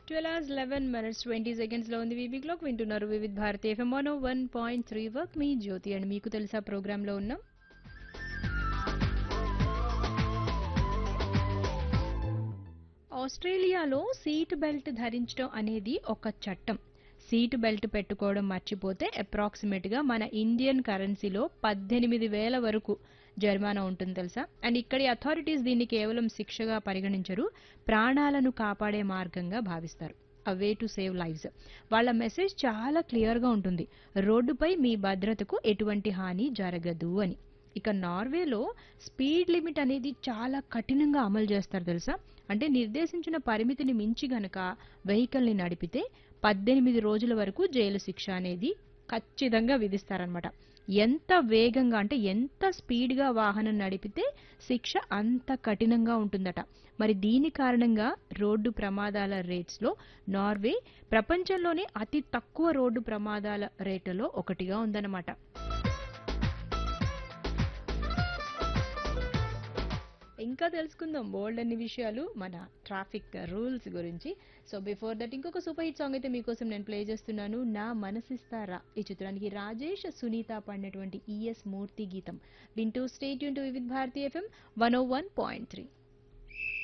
twelve hours eleven minutes twenty seconds లో ఉంది VB clock వింటున్నారు Vividh Bharati FM one one point three work మీ Jyothi and మీకు తెలుసా ప్రోగ్రామ్ లో ఉన్నాం ఆస్ట్రేలియాలో సీట్ బెల్ట్ ధరించడం అనేది ఒక చట్టం సీట్ బెల్ట్ పెట్టుకోవడం మర్చిపోతే అప్రాక్సిమేట్ గా మన ఇండియన్ కరెన్సీలో పద్దెనిమిది వేల వరకు జరిమానా ఉంటుంది తెలుసా అండ్ ఇక్కడి అథారిటీస్ దీన్ని కేవలం శిక్షగా పరిగణించరు ప్రాణాలను కాపాడే మార్గంగా భావిస్తారు అవే టు సేవ్ లైవ్స్ వాళ్ళ మెసేజ్ చాలా క్లియర్ గా ఉంటుంది రోడ్డుపై మీ భద్రతకు ఎటువంటి హాని జరగదు అని ఇక నార్వేలో స్పీడ్ లిమిట్ అనేది చాలా కఠినంగా అమలు చేస్తారు తెలుసా అంటే నిర్దేశించిన పరిమితిని మించి గనక వెహికల్ని నడిపితే పద్దెనిమిది రోజుల వరకు జైలు శిక్ష అనేది ఖచ్చితంగా విధిస్తారనమాట ఎంత వేగంగా అంటే ఎంత స్పీడ్గా వాహనం నడిపితే శిక్ష అంత కఠినంగా ఉంటుందట మరి దీని కారణంగా రోడ్డు ప్రమాదాల రేట్స్లో నార్వే ప్రపంచంలోనే అతి తక్కువ రోడ్డు ప్రమాదాల రేటులో ఒకటిగా ఉందన్నమాట ఇంకా తెలుసుకుందాం బోల్డ్ అన్ని విషయాలు మన ట్రాఫిక్ రూల్స్ గురించి సో బిఫోర్ దట్ ఇంకొక సూపర్ హిట్ సాంగ్ అయితే మీకోసం నేను ప్లే చేస్తున్నాను నా మనసిస్తారా ఈ చిత్రానికి రాజేష్ సునీత పాడినటువంటి ఈఎస్ మూర్తి గీతం వింటూ స్టేట్ యూన్ to Vividh Bharati FM one O one point three